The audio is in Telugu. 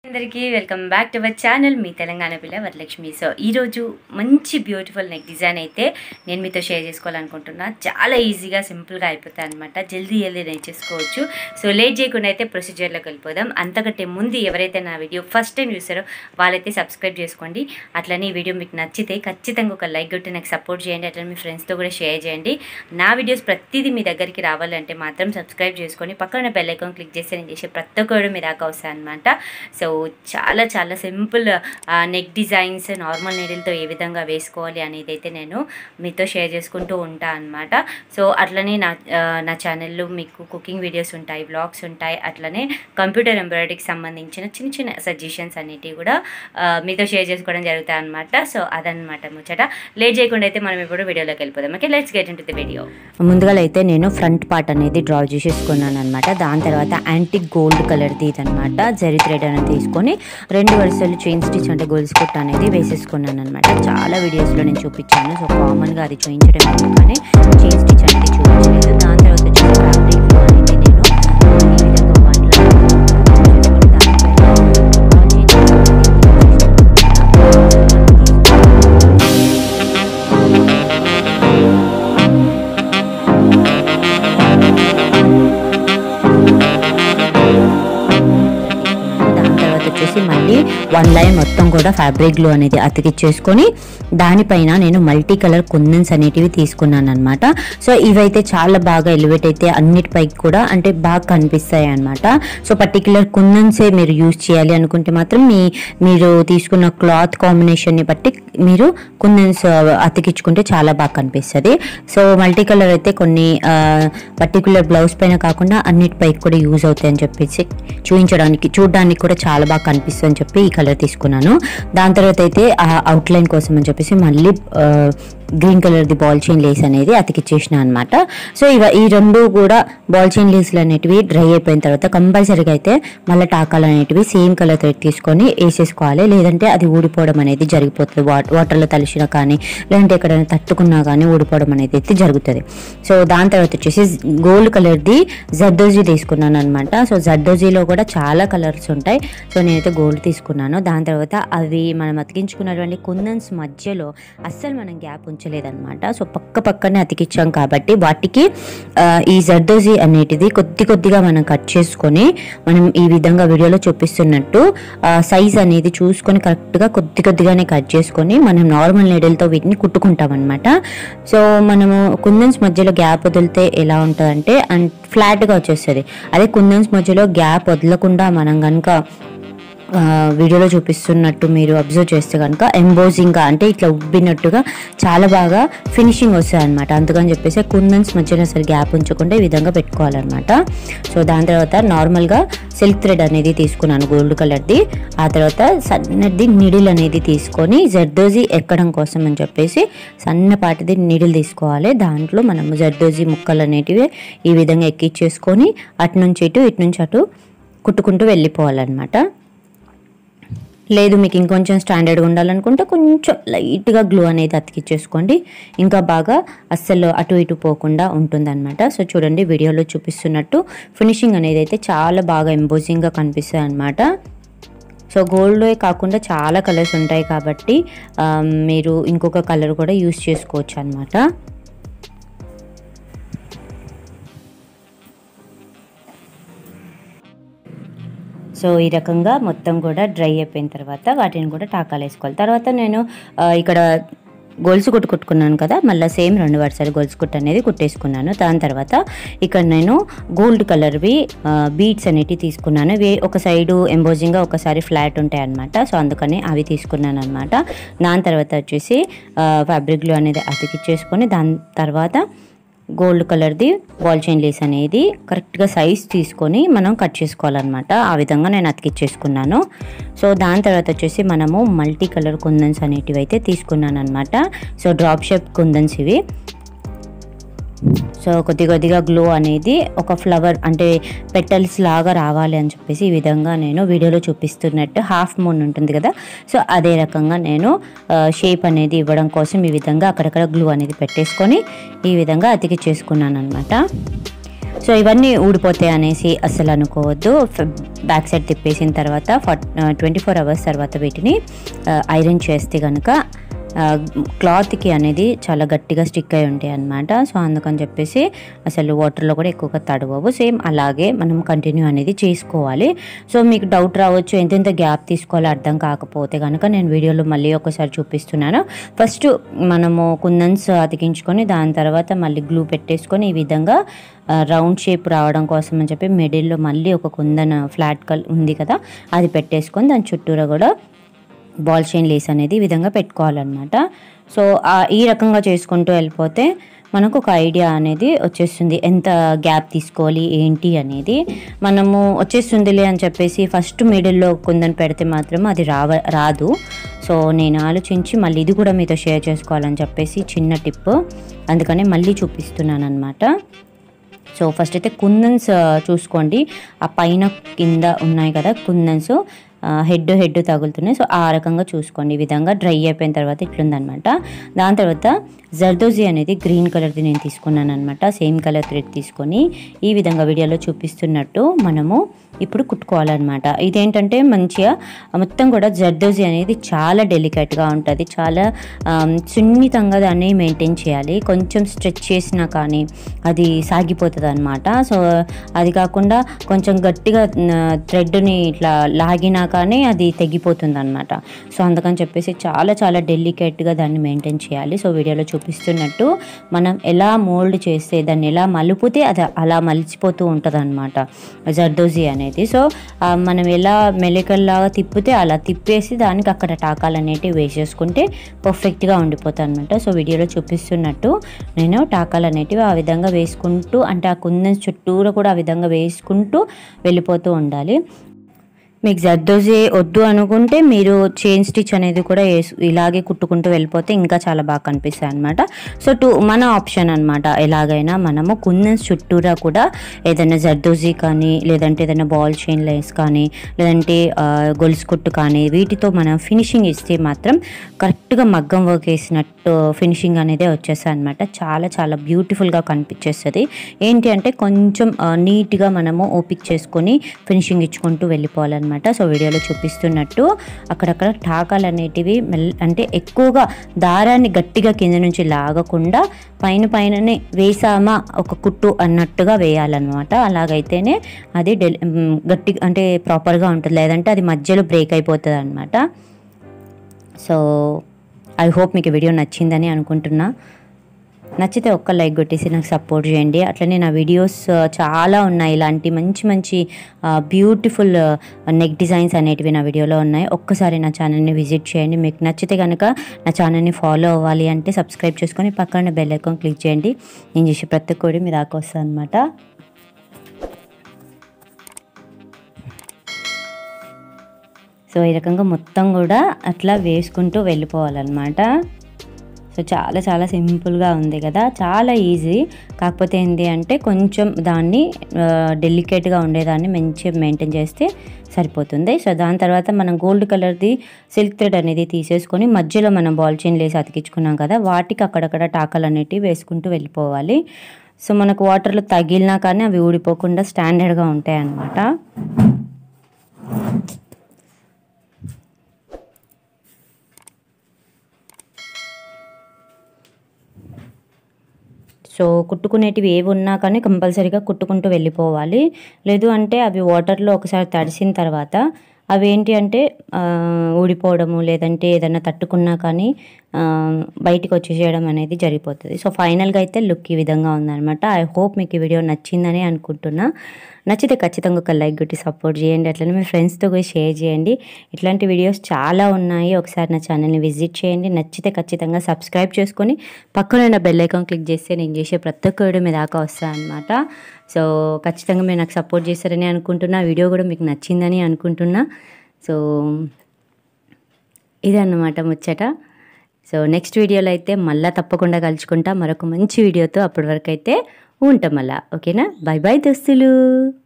అందరికీ welcome back to our channel మీ తెలంగాణ పిల్ల వరలక్ష్మి సో ఈరోజు మంచి బ్యూటిఫుల్ నెక్ డిజైన్ అయితే నేను మీతో షేర్ చేసుకోవాలనుకుంటున్నా చాలా ఈజీగా సింపుల్గా అయిపోతాయి అనమాట జల్దీ జల్దీ నేర్చేసుకోవచ్చు సో లేట్ చేయకుండా అయితే ప్రొసీజర్లోకి వెళ్ళిపోదాం అంతకంటే ముందు ఎవరైతే నా వీడియో ఫస్ట్ టైం చూసారో వాళ్ళైతే సబ్స్క్రైబ్ చేసుకోండి అట్లనే ఈ వీడియో మీకు నచ్చితే ఖచ్చితంగా ఒక లైక్ కొట్టి నాకు సపోర్ట్ చేయండి అట్లా మీ ఫ్రెండ్స్తో కూడా షేర్ చేయండి నా వీడియోస్ ప్రతిదీ మీ దగ్గరికి రావాలంటే మాత్రం సబ్స్క్రైబ్ చేసుకొని పక్కన బెల్ ఐకాన్ క్లిక్ చేస్తే నేను చేసే ప్రతి ఒక్కరు మీ దాకా వస్తాయి అనమాట సో చాలా చాలా సింపుల్ నెక్ డిజైన్స్ నార్మల్ నీడిల్తో ఏ విధంగా వేసుకోవాలి అనేది అయితే నేను మీతో షేర్ చేసుకుంటూ ఉంటా అనమాట సో అట్లనే నా ఆ, నా ఛానల్లో మీకు కుకింగ్ వీడియోస్ ఉంటాయి బ్లాగ్స్ ఉంటాయి అట్లనే కంప్యూటర్ ఎంబ్రాయిడరీకి సంబంధించిన చిన్న చిన్న సజెషన్స్ అనేటివి కూడా ఆ, మీతో షేర్ చేసుకోవడం జరుగుతాయి అనమాట సో అదనమాట ముచ్చట లేట్ చేయకుండా అయితే మనం ఇప్పుడు వీడియోలోకి వెళ్ళిపోదాం okay let's get into the video ముందుగా అయితే నేను ఫ్రంట్ పార్ట్ అనేది డ్రా చేసేసుకున్నాను అనమాట దాని తర్వాత యాంటిక్ గోల్డ్ కలర్ది ఇదనమాట జరీ థ్రెడ్ అనేది తీసుకొని రెండు వరుసలు చైన్ స్టిచ్ అంటే గోల్స్ కుట్ అనేది వేసేసుకున్నాను అనమాట చాలా వీడియోస్లో నేను చూపించాను సో కామన్గా అది చూపించడం ఎందుకు కానీ చైన్ స్టిచ్ అనేది చూపించలేదు దాని తర్వాత వచ్చేసి ఫ్యాబ్రిక్ అనేది నేను ఈ విధంగా one line చేసుకొని దానిపైన chain దాని తర్వాత వచ్చేసి మళ్ళీ వన్ లైన్ మొత్తం కూడా ఫ్యాబ్రిక్ గ్లూ అనేది అతికిచ్చేసుకొని దానిపైన నేను మల్టీ కలర్ కుందన్స్ అనేటివి తీసుకున్నాను అనమాట సో ఇవైతే చాలా బాగా ఎలివేట్ అయితే అన్నిటిపైకి కూడా అంటే బాగా కనిపిస్తాయి అనమాట సో పర్టికులర్ కుందన్సే మీరు యూజ్ చేయాలి అనుకుంటే మాత్రం మీ మీరు తీసుకున్న క్లాత్ కాంబినేషన్ని బట్టి మీరు కుందన్స్ అతికించుకుంటే చాలా బాగా కనిపిస్తుంది సో మల్టీ కలర్ అయితే కొన్ని పర్టికులర్ బ్లౌజ్ పైన కాకుండా అన్నిటిపైకి కూడా యూజ్ అవుతాయి అని చెప్పేసి చూపించడానికి చూడడానికి కూడా చాలా బాగా కనిపిస్తుంది అని చెప్పి ఈ కలర్ తీసుకున్నాను దాని తర్వాత అయితే ఆ అవుట్లైన్ కోసం అని చెప్పేసి మళ్ళీ గ్రీన్ కలర్ది బాల్ చైన్ లేస్ అనేది అతికిచ్చేసిన అనమాట సో ఇవ ఈ రెండు కూడా బాల్ చైన్ లేస్లు అనేటివి డ్రై అయిపోయిన తర్వాత కంపల్సరీగా అయితే మళ్ళీ టాకాలు అనేటివి సేమ్ కలర్ థ్రెడ్ తీసుకొని వేసేసుకోవాలి లేదంటే అది ఊడిపోవడం అనేది జరిగిపోతుంది వాట్ వాటర్లో తలిసినా కానీ లేదంటే ఎక్కడైనా తట్టుకున్నా కానీ ఊడిపోవడం అనేది అయితే జరుగుతుంది సో దాని తర్వాత వచ్చేసి గోల్డ్ కలర్ది జర్దోజీ తీసుకున్నాను అనమాట సో జర్దోజీలో కూడా చాలా కలర్స్ ఉంటాయి సో నేనైతే గోల్డ్ తీసుకున్నాను దాని తర్వాత అవి మనం అతికించుకున్నటువంటి కుందన్స్ మధ్యలో అస్సలు మనం గ్యాప్ ఉంచలేదన్నమాట సో పక్క పక్కనే అతికించాం కాబట్టి వాటికి ఆ, ఈ జర్దోజీ అనేటిది కొద్ది కొద్దిగా మనం కట్ చేసుకొని మనం ఈ విధంగా వీడియోలో చూపిస్తున్నట్టు సైజ్ అనేది చూసుకొని కరెక్ట్గా కొద్ది కొద్దిగానే కట్ చేసుకొని మనం నార్మల్ నీడిల్తో వీటిని కుట్టుకుంటాం అనమాట సో మనము కుందన్స్ మధ్యలో గ్యాప్ వదిలితే ఎలా ఉంటుందంటే అండ్ ఫ్లాట్గా వచ్చేస్తుంది అదే కుందన్స్ మధ్యలో గ్యాప్ వదలకుండా మనం కనుక ఆ, వీడియోలో చూపిస్తున్నట్టు మీరు అబ్జర్వ్ చేస్తే కనుక ఎంబోజింగ్గా అంటే ఇట్లా ఉబ్బినట్టుగా చాలా బాగా ఫినిషింగ్ వస్తుంది అనమాట అందుకని చెప్పేసి కుందన్స్ మధ్యలో అసలు గ్యాప్ ఉంచకుండా ఈ విధంగా పెట్టుకోవాలన్నమాట సో దాని తర్వాత నార్మల్గా సిల్క్ థ్రెడ్ అనేది తీసుకున్నాను గోల్డ్ కలర్ది ఆ తర్వాత సన్నది నిడిల్ అనేది తీసుకొని జర్దోజీ ఎక్కడం కోసం అని చెప్పేసి సన్నపాటిది నిడిల్ తీసుకోవాలి దాంట్లో మనం జర్దోజీ ముక్కలు అనేటివి ఈ విధంగా ఎక్కిచ్చేసుకొని అటు నుంచి ఇటు ఇటు నుంచి అటు కుట్టుకుంటూ వెళ్ళిపోవాలన్నమాట లేదు మీకు ఇంకొంచెం స్టాండర్డ్గా ఉండాలనుకుంటే కొంచెం లైట్గా గ్లూ అనేది అతికిచ్చేసుకోండి ఇంకా బాగా అస్సలు అటు ఇటు పోకుండా ఉంటుందన్నమాట సో చూడండి వీడియోలో చూపిస్తున్నట్టు ఫినిషింగ్ అనేది అయితే చాలా బాగా ఎంబోజింగ్గా కనిపిస్తుంది అనమాట సో గోల్డ్ కాకుండా చాలా కలర్స్ ఉంటాయి కాబట్టి ఆ, మీరు ఇంకొక కలర్ కూడా యూస్ చేసుకోవచ్చు అనమాట సో ఈ రకంగా మొత్తం కూడా డ్రై అయిపోయిన తర్వాత వాటిని కూడా టాకాలు వేసుకోవాలి తర్వాత నేను ఆ, ఇక్కడ గొలుసు కుట్టు కుట్టుకున్నాను కదా మళ్ళీ సేమ్ రెండు వరుసలు గొలుసు కుట్టు అనేది కుట్టేసుకున్నాను దాని తర్వాత ఇక్కడ నేను గోల్డ్ కలర్వి బీడ్స్ అనేటివి తీసుకున్నాను ఇవి ఒక సైడు ఎంబోజింగ్గా ఒకసారి ఫ్లాట్ ఉంటాయి అనమాట సో అందుకని అవి తీసుకున్నాను అనమాట దాని తర్వాత వచ్చేసి ఫ్యాబ్రిక్లు అనేది అతికిచ్చేసుకొని దాని తర్వాత గోల్డ్ కలర్ది బాల్ చైన్ లేస్ అనేది కరెక్ట్గా సైజ్ తీసుకొని మనం కట్ చేసుకోవాలన్నమాట ఆ విధంగా నేను అతికిచ్చేసుకున్నాను సో దాని తర్వాత వచ్చేసి మనము మల్టీ కలర్ కుందన్స్ అనేటివి అయితే తీసుకున్నాను అనమాట సో డ్రాప్ షేప్ కుందన్స్ ఇవి సో కొద్ది కొద్దిగా గ్లో అనేది ఒక ఫ్లవర్ అంటే పెటల్స్ లాగా రావాలి అని చెప్పేసి ఈ విధంగా నేను వీడియోలో చూపిస్తున్నట్టు హాఫ్ మూన్ ఉంటుంది కదా సో అదే రకంగా నేను షేప్ అనేది ఇవ్వడం కోసం ఈ విధంగా అక్కడక్కడ గ్లూ అనేది పెట్టేసుకొని ఈ విధంగా అతికి చేసుకున్నాను అనమాట సో ఇవన్నీ ఊడిపోతాయి అనేసి అసలు అనుకోవద్దు ఫ- బ్యాక్ సైడ్ తిప్పేసిన తర్వాత ట్వంటీ ఫోర్ అవర్స్ తర్వాత వీటిని ఆ, ఐరన్ చేస్తే కనుక ఆ, క్లాత్కి అనేది చాలా గట్టిగా స్టిక్ అయి ఉంటాయి అన్నమాట సో అందుకని చెప్పేసి అసలు వాటర్లో కూడా ఎక్కువగా తడవవు సేమ్ అలాగే మనం కంటిన్యూ అనేది చేసుకోవాలి సో మీకు డౌట్ రావచ్చు ఎంతెంత గ్యాప్ తీసుకోవాలో అర్థం కాకపోతే కనుక నేను వీడియోలో మళ్ళీ ఒకసారి చూపిస్తున్నాను ఫస్ట్ మనము కుందన్స్ అతికించుకొని దాని తర్వాత మళ్ళీ గ్లూ పెట్టేసుకొని ఈ విధంగా రౌండ్ షేప్ రావడం కోసం అని చెప్పి మిడిల్లో మళ్ళీ ఒక కుందన్ ఫ్లాట్ కల్ ఉంది కదా అది పెట్టేసుకొని దాని చుట్టూరా కూడా బాల్ చైన్ లేస్ అనేది ఈ విధంగా పెట్టుకోవాలన్నమాట సో ఆ ఈ రకంగా చేసుకుంటూ వెళ్ళిపోతే మనకు ఒక ఐడియా అనేది వచ్చేస్తుంది ఎంత గ్యాప్ తీసుకోవాలి ఏంటి అనేది మనము వచ్చేస్తుందిలే అని చెప్పేసి ఫస్ట్ మిడిల్లో కుందని పెడితే మాత్రం అది రావ రాదు సో నేను ఆలోచించి మళ్ళీ ఇది కూడా మీతో షేర్ చేసుకోవాలని చెప్పేసి చిన్న టిప్ అందుకనే మళ్ళీ చూపిస్తున్నాను అనమాట సో ఫస్ట్ అయితే కుందన్స్ ఆ, చూసుకోండి ఆ పైన కింద ఉన్నాయి కదా కుందన్స్ హెడ్ హెడ్ తగులుతున్నాయి సో ఆ రకంగా చూసుకోండి ఈ విధంగా డ్రై అయిపోయిన తర్వాత ఇట్లుందనమాట దాని తర్వాత జర్దోజీ అనేది గ్రీన్ కలర్ది నేను తీసుకున్నాను అనమాట సేమ్ కలర్ థ్రెడ్ తీసుకొని ఈ విధంగా వీడియోలో చూపిస్తున్నట్టు మనము ఇప్పుడు కుట్టుకోవాలన్నమాట ఇదేంటంటే మంచిగా మొత్తం కూడా జర్దోజీ అనేది చాలా డెలికేట్గా ఉంటుంది చాలా ఆమ్, సున్నితంగా దాన్ని మెయింటైన్ చేయాలి కొంచెం స్ట్రెచ్ చేసినా కానీ అది సాగిపోతుంది అనమాట సో అది కాకుండా కొంచెం గట్టిగా థ్రెడ్ని ఇట్లా లాగినా కానీ అది తెగిపోతుంది అనమాట సో అందుకని చెప్పేసి చాలా చాలా డెలికేట్గా దాన్ని మెయింటైన్ చేయాలి సో వీడియోలో చూపిస్తున్నట్టు మనం ఎలా మోల్డ్ చేస్తే దాన్ని ఎలా మలుపుతే అది అలా మలిచిపోతూ ఉంటుంది అనమాట జర్దోజీ అనేది సో ఆ, మనం ఎలా మెలికల్లాగా తిప్పితే అలా తిప్పేసి దానికి అక్కడ టాకాలు అనేటివి వేసేసుకుంటే పర్ఫెక్ట్గా ఉండిపోతాయి అనమాట సో వీడియోలో చూపిస్తున్నట్టు నేను టాకాలు అనేటివి ఆ విధంగా వేసుకుంటూ అంటే ఆ కుందన్ చుట్టూరా కూడా ఆ విధంగా వేసుకుంటూ వెళ్ళిపోతూ ఉండాలి మీకు జర్దోజీ వద్దు అనుకుంటే మీరు చైన్ స్టిచ్ అనేది కూడా వేసు ఇలాగే కుట్టుకుంటూ వెళ్ళిపోతే ఇంకా చాలా బాగా కనిపిస్తాయి అనమాట సో టూ మన ఆప్షన్ అనమాట ఎలాగైనా మనము కుందన్స్ చుట్టూరా కూడా ఏదైనా జర్దోజీ కానీ లేదంటే ఏదైనా బాల్ చైన్ లైన్స్ కానీ లేదంటే ఆ, గొలుసు కుట్టు కానీ వీటితో మనం ఫినిషింగ్ ఇస్తే మాత్రం కరెక్ట్గా మగ్గం వర్క్ వేసినట్టు ఫినిషింగ్ అనేది వచ్చేస్తాయి అనమాట చాలా చాలా బ్యూటిఫుల్గా కనిపించేస్తుంది ఏంటి అంటే కొంచెం ఆ, నీట్గా మనము ఓపిక్ చేసుకొని ఫినిషింగ్ ఇచ్చుకుంటూ వెళ్ళిపోవాలన్నమాట సో వీడియోలో చూపిస్తున్నట్టు అక్కడక్కడ టాకాలు అనేటివి మెల్ అంటే ఎక్కువగా దారాన్ని గట్టిగా కింద నుంచి లాగకుండా పైన పైననే వేసామా ఒక కుట్టు అన్నట్టుగా వేయాలన్నమాట అలాగైతేనే అది డెలి మ్, గట్టి అంటే ప్రాపర్గా ఉంటుంది లేదంటే అది మధ్యలో బ్రేక్ అయిపోతుంది అనమాట సో ఐ హోప్ మీకు వీడియో నచ్చిందని అనుకుంటున్నా నచ్చితే ఒక్క లైక్ కొట్టేసి నాకు సపోర్ట్ చేయండి అట్లనే నా వీడియోస్ ఆ, చాలా ఉన్నాయి ఇలాంటి మంచి మంచి బ్యూటిఫుల్ నెక్ డిజైన్స్ అనేటివి నా వీడియోలో ఉన్నాయి ఒక్కసారి నా ఛానల్ని విజిట్ చేయండి మీకు నచ్చితే కనుక నా ఛానల్ని ఫాలో అవ్వాలి అంటే సబ్స్క్రైబ్ చేసుకొని పక్కన బెల్ ఐకాన్ క్లిక్ చేయండి నేను చేసే ప్రతి ఒక్కటి మీ దాకా వస్తుంది అనమాట సో ఈ రకంగా మొత్తం కూడా అట్లా వేసుకుంటూ వెళ్ళిపోవాలన్నమాట సో చాలా చాలా సింపుల్గా ఉంది కదా చాలా ఈజీ కాకపోతే ఏంటి అంటే కొంచెం దాన్ని డెలికేట్గా ఉండేదాన్ని మంచిగా మెయింటైన్ చేస్తే సరిపోతుంది సో దాని తర్వాత మనం గోల్డ్ కలర్ది సిల్క్ థ్రెడ్ అనేది తీసేసుకొని మధ్యలో మనం బాల్ చైన్ లేసి అతికించుకున్నాం కదా వాటికి అక్కడక్కడ టాకలు అనేటివి వేసుకుంటూ వెళ్ళిపోవాలి సో మనకు వాటర్లో తగిలినా కానీ అవి ఊడిపోకుండా స్టాండర్డ్గా ఉంటాయి అన్నమాట సో కుట్టుకునేటివి ఏవి ఉన్నా కానీ కంపల్సరీగా కుట్టుకుంటూ వెళ్ళిపోవాలి లేదు అంటే అవి వాటర్లో ఒకసారి తడిసిన తర్వాత అవి ఏంటి అంటే ఆ, ఊడిపోవడము లేదంటే ఏదైనా తట్టుకున్నా కానీ ఆ, బయటికి వచ్చేసేయడం అనేది జరిగిపోతుంది సో ఫైనల్గా అయితే లుక్ ఈ విధంగా ఉందన్నమాట ఐ హోప్ మీకు ఈ వీడియో నచ్చిందని అనుకుంటున్నా నచ్చితే ఖచ్చితంగా ఒక లైక్ కొట్టి సపోర్ట్ చేయండి అట్లనే మీ ఫ్రెండ్స్తో కూడా షేర్ చేయండి ఇట్లాంటి వీడియోస్ చాలా ఉన్నాయి ఒకసారి నా ఛానల్ని విజిట్ చేయండి నచ్చితే ఖచ్చితంగా సబ్స్క్రైబ్ చేసుకొని పక్కన ఉన్న బెల్ ఐకాన్ క్లిక్ చేస్తే నేను చేసే ప్రతి ఒక్క వీడియో మీ దాకా వస్తాను అనమాట సో ఖచ్చితంగా మీరు నాకు సపోర్ట్ చేస్తారని అనుకుంటున్నా వీడియో కూడా మీకు నచ్చిందని అనుకుంటున్నా సో ఇదన్నమాట ముచ్చట సో నెక్స్ట్ వీడియోలో అయితే మళ్ళీ తప్పకుండా కలుసుకుంటా మరొక మంచి వీడియోతో అప్పటి వరకు అయితే ఉంటాం మళ్ళా ఓకేనా బాయ్ బాయ్ దోస్తులు